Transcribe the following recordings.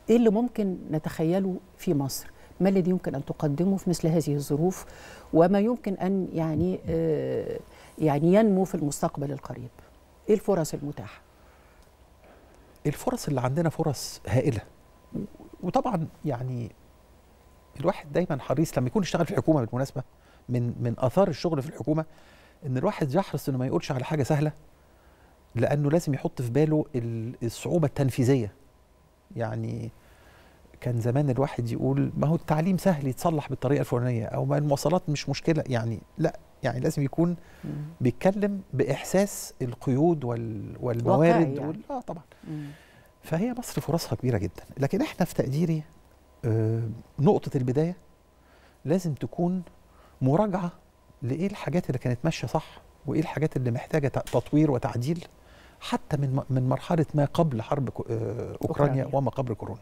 ايه اللي ممكن نتخيله في مصر ما الذي يمكن ان تقدمه في مثل هذه الظروف وما يمكن ان يعني آه يعني ينمو في المستقبل القريب ايه الفرص المتاحه الفرص اللي عندنا فرص هائله وطبعا يعني الواحد دايما حريص لما يكون يشتغل في الحكومه بالمناسبه من من اثار الشغل في الحكومه ان الواحد يحرص انه ما يقولش على حاجه سهله لانه لازم يحط في باله الصعوبه التنفيذيه يعني كان زمان الواحد يقول ما هو التعليم سهل يتصلح بالطريقه الفلانيه او ما المواصلات مش مشكله يعني لا يعني لازم يكون مم. بيتكلم باحساس القيود وال والموارد يعني. وال... اه طبعا مم. فهي مصر فرصها كبيره جدا لكن احنا في تقديري آه نقطه البدايه لازم تكون مراجعه لايه الحاجات اللي كانت ماشيه صح وايه الحاجات اللي محتاجه تطوير وتعديل حتى من من مرحله ما قبل حرب آه اوكرانيا, أوكرانيا وما قبل كورونا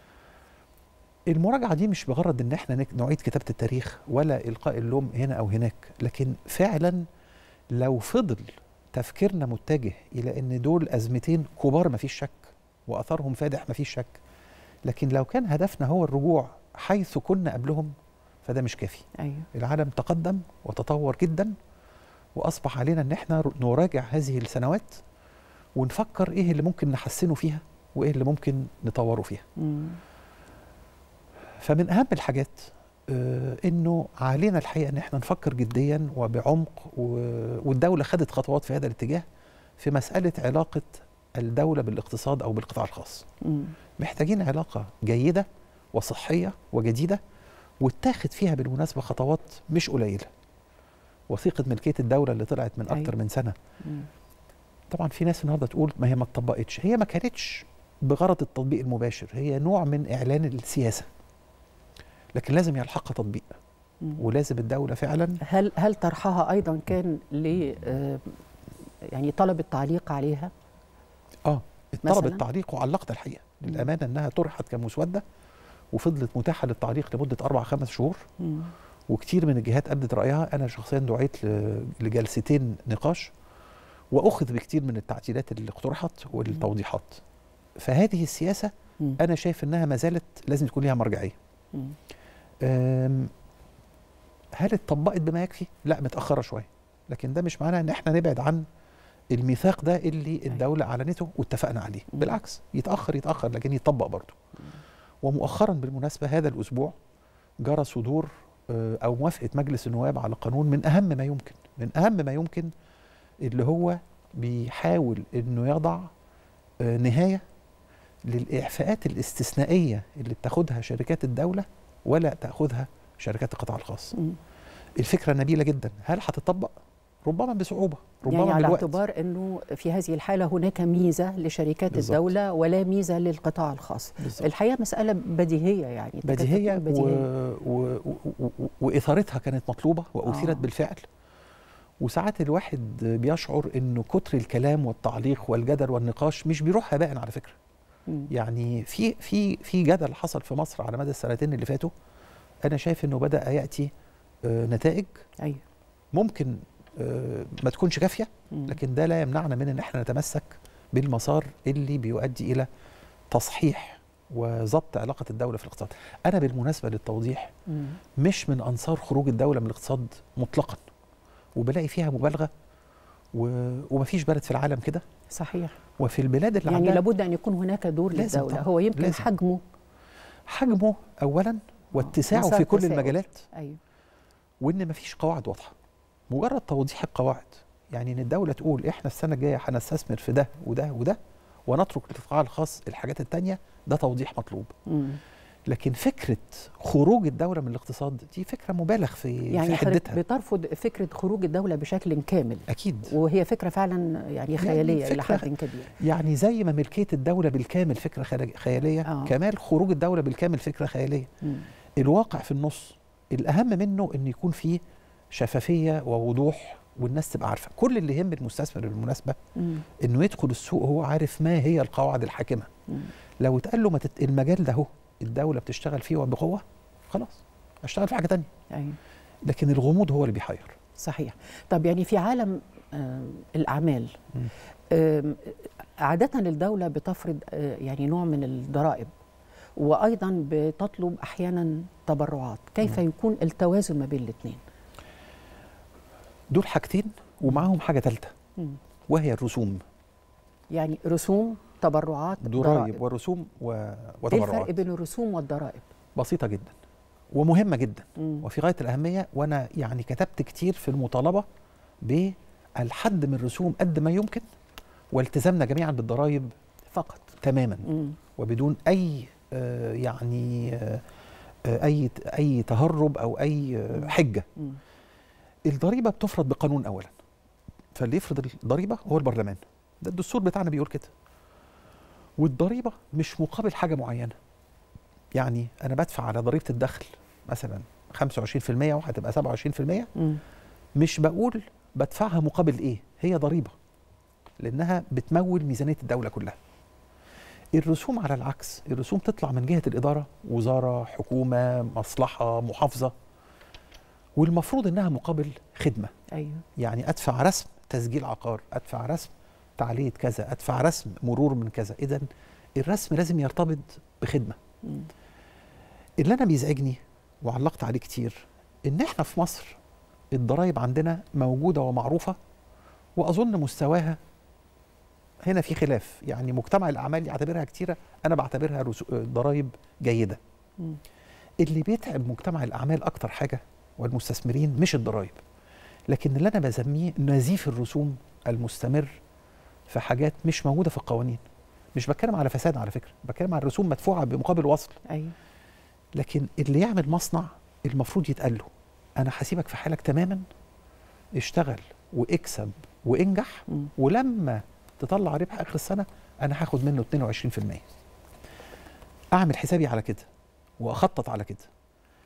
المراجعه دي مش بغرض ان احنا نعيد كتابه التاريخ ولا القاء اللوم هنا او هناك لكن فعلا لو فضل تفكيرنا متجه الى ان دول ازمتين كبار ما فيش شك واثرهم فادح ما فيش شك لكن لو كان هدفنا هو الرجوع حيث كنا قبلهم فده مش كافي أيوه. العالم تقدم وتطور جدا واصبح علينا ان احنا نراجع هذه السنوات ونفكر ايه اللي ممكن نحسنه فيها وايه اللي ممكن نطوره فيها مم. فمن اهم الحاجات آه انه علينا الحقيقه ان احنا نفكر جديا وبعمق والدوله خدت خطوات في هذا الاتجاه في مساله علاقه الدوله بالاقتصاد او بالقطاع الخاص. مم. محتاجين علاقه جيده وصحيه وجديده واتاخد فيها بالمناسبه خطوات مش قليله. وثيقه ملكيه الدوله اللي طلعت من اكتر من سنه. مم. طبعا في ناس النهارده تقول ما هي ما اتطبقتش، هي ما كانتش بغرض التطبيق المباشر، هي نوع من اعلان السياسه. لكن لازم يلحقها تطبيق مم. ولازم الدوله فعلا هل هل طرحها ايضا كان ل يعني طلب التعليق عليها؟ اه طلب التعليق وعلقت الحقيقه للامانه انها طرحت كمسوده وفضلت متاحه للتعليق لمده اربع خمس شهور مم. وكتير من الجهات ابدت رايها انا شخصيا دعيت لجلستين نقاش واخذ بكتير من التعديلات اللي اقترحت والتوضيحات فهذه السياسه مم. انا شايف انها ما زالت لازم تكون ليها مرجعيه مم. هل اتطبقت بما يكفي؟ لا متاخره شويه لكن ده مش معناه ان احنا نبعد عن الميثاق ده اللي الدوله اعلنته واتفقنا عليه مم. بالعكس يتاخر يتاخر لكن يطبق برضه ومؤخرا بالمناسبه هذا الاسبوع جرى صدور او موافقه مجلس النواب على قانون من اهم ما يمكن من اهم ما يمكن اللي هو بيحاول انه يضع نهايه للاعفاءات الاستثنائيه اللي بتاخدها شركات الدوله ولا تاخذها شركات القطاع الخاص. مم. الفكره نبيله جدا، هل هتطبق؟ ربما بصعوبه، ربما يعني على بالوقت. اعتبار انه في هذه الحاله هناك ميزه لشركات بالزبط. الدوله ولا ميزه للقطاع الخاص. بالزبط. الحقيقه مساله بديهيه يعني بديهيه, بديهية. و... و... و... و... واثارتها كانت مطلوبه واثيرت آه. بالفعل. وساعات الواحد بيشعر انه كتر الكلام والتعليق والجدل والنقاش مش بيروح هباء على فكره. مم. يعني في في في جدل حصل في مصر على مدى السنتين اللي فاتوا انا شايف انه بدا ياتي آه نتائج ايوه ممكن آه ما تكونش كافيه مم. لكن ده لا يمنعنا من ان احنا نتمسك بالمسار اللي بيؤدي الى تصحيح وضبط علاقه الدوله في الاقتصاد. انا بالمناسبه للتوضيح مم. مش من انصار خروج الدوله من الاقتصاد مطلقا وبلاقي فيها مبالغه و... ومفيش بلد في العالم كده صحيح وفي البلاد اللي يعني عندها لابد ان يكون هناك دور لازم للدوله طبعاً. هو يمكن لازم. حجمه حجمه اولا واتساعه مسار في كل تساؤل. المجالات ايوه وان مفيش قواعد واضحه مجرد توضيح القواعد يعني ان الدوله تقول احنا السنه الجايه هنستثمر في ده وده وده ونترك للقطاع الخاص الحاجات التانية ده توضيح مطلوب مم. لكن فكره خروج الدوله من الاقتصاد دي فكره مبالغ في يعني في حضرتك حدتها بترفض فكره خروج الدوله بشكل كامل اكيد وهي فكره فعلا يعني خياليه الى فكرة- حد كبير يعني زي ما ملكيه الدوله بالكامل فكره خيال- خياليه آه. كمال خروج الدوله بالكامل فكره خياليه مم. الواقع في النص الاهم منه ان يكون فيه شفافيه ووضوح والناس تبقى عارفه كل اللي يهم المستثمر بالمناسبه مم. انه يدخل السوق وهو عارف ما هي القواعد الحاكمه مم. لو اتقال له ما تت... المجال ده اهو الدوله بتشتغل فيه وبقوه خلاص اشتغل في حاجه تانية ايوه لكن الغموض هو اللي بيحير صحيح طب يعني في عالم آم، الأعمال مم. آم، عادة الدولة بتفرض آه، يعني نوع من الضرائب وايضا بتطلب احيانا تبرعات كيف يكون التوازن ما بين الاثنين دول حاجتين ومعاهم حاجه ثالثه وهي الرسوم يعني رسوم تبرعات ضرائب ورسوم و... ايه وتبرعات الفرق بين الرسوم والضرائب بسيطه جدا ومهمه جدا مم. وفي غايه الاهميه وانا يعني كتبت كتير في المطالبه بالحد من الرسوم قد ما يمكن والتزامنا جميعا بالضرائب فقط تماما مم. وبدون اي آه، يعني آه، آه، اي اي تهرب او اي آه، حجه مم. الضريبه بتفرض بقانون اولا فاللي يفرض الضريبه هو البرلمان ده الدستور بتاعنا بيقول كده والضريبه مش مقابل حاجه معينه يعني انا بدفع على ضريبه الدخل مثلا 25% وهتبقى 27% مم. مش بقول بدفعها مقابل ايه هي ضريبه لانها بتمول ميزانيه الدوله كلها الرسوم على العكس الرسوم تطلع من جهه الاداره وزاره حكومه مصلحه محافظه والمفروض انها مقابل خدمه ايوه يعني ادفع رسم تسجيل عقار ادفع رسم تعلية كذا ادفع رسم مرور من كذا اذا الرسم لازم يرتبط بخدمه مم. اللي انا بيزعجني وعلقت عليه كتير ان احنا في مصر الضرايب عندنا موجوده ومعروفه واظن مستواها هنا في خلاف يعني مجتمع الاعمال يعتبرها كتيره انا بعتبرها رسو- ضرايب جيده مم. اللي بيتعب مجتمع الاعمال اكتر حاجه والمستثمرين مش الضرايب لكن اللي انا بسميه نزيف الرسوم المستمر في حاجات مش موجوده في القوانين مش بتكلم على فساد على فكره بتكلم على رسوم مدفوعه بمقابل وصل ايوه لكن اللي يعمل مصنع المفروض يتقال له انا هسيبك في حالك تماما اشتغل واكسب وانجح مم. ولما تطلع ربح اخر السنه انا هاخد منه 22% اعمل حسابي على كده واخطط على كده